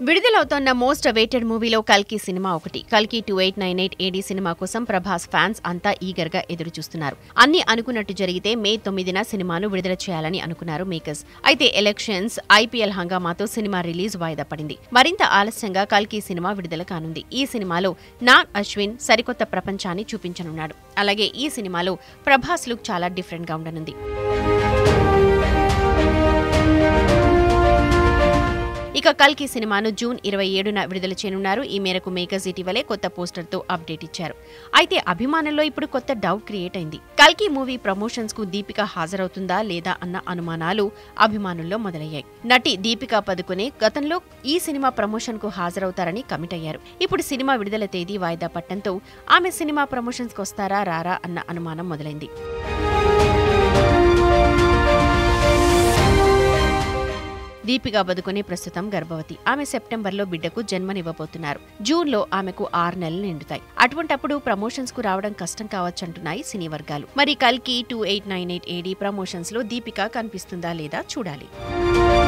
విడుదలవుతోన్న most awaited మూవీలో కల్కి cinema ఒకటి కల్కి two eight nine eight AD cinema కోసం ప్రభాస్ ఫ్యాన్స్ అంతా ఈగర్ గా ఎదురు చూస్తున్నారు అన్ని అనుకున్నట్టు జరిగితే మే తొమ్మిదిన సినిమాను విడుదల చేయాలని అనుకున్నారు మేకర్స్ అయితే ఎలక్షన్స్ ఐపీఎల్ హంగామాతో సినిమా రిలీజ్ వాయిదా పడింది మరింత ఆలస్యంగా కల్కి సినిమా విడుదల కానుంది ఈ సినిమాలో నాగ్ అశ్విన్ సరికొత్త ప్రపంచాన్ని చూపించనున్నాడు అలాగే ఈ సినిమాలో ప్రభాస్ లుక్ చాలా డిఫరెంట్ గా ఉండనుంది ఇక కల్కి సినిమాను జూన్ ఇరవై ఏడున విడుదల చేయనున్నారు ఈ మేరకు మేకర్స్ ఇటీవలే కొత్త పోస్టర్ తో అప్డేట్ ఇచ్చారు అయితే అభిమానుల్లో ఇప్పుడు కొత్త డౌట్ క్రియేట్ అయింది కల్కి మూవీ ప్రమోషన్స్ కు దీపిక హాజరవుతుందా లేదా అన్న అనుమానాలు అభిమానుల్లో మొదలయ్యాయి నటి దీపికా పదుకునే గతంలో ఈ సినిమా ప్రమోషన్ కు హాజరవుతారని కమిట్ అయ్యారు ఇప్పుడు సినిమా విడుదల తేదీ వాయిదా పట్టడంతో ఆమె సినిమా ప్రమోషన్స్ కు వస్తారా రారా అన్న అనుమానం మొదలైంది దీపికా బదుకునే ప్రస్తుతం గర్భవతి ఆమె సెప్టెంబర్లో బిడ్డకు జన్మనివ్వబోతున్నారు జూన్లో ఆమెకు ఆరు నెలలు నిండుతాయి అటువంటప్పుడు ప్రమోషన్స్ కు రావడం కష్టం కావచ్చంటున్నాయి సినీ వర్గాలు మరి కల్కి two eight nine eight AD promotions లో దీపిక కనిపిస్తుందా లేదా చూడాలి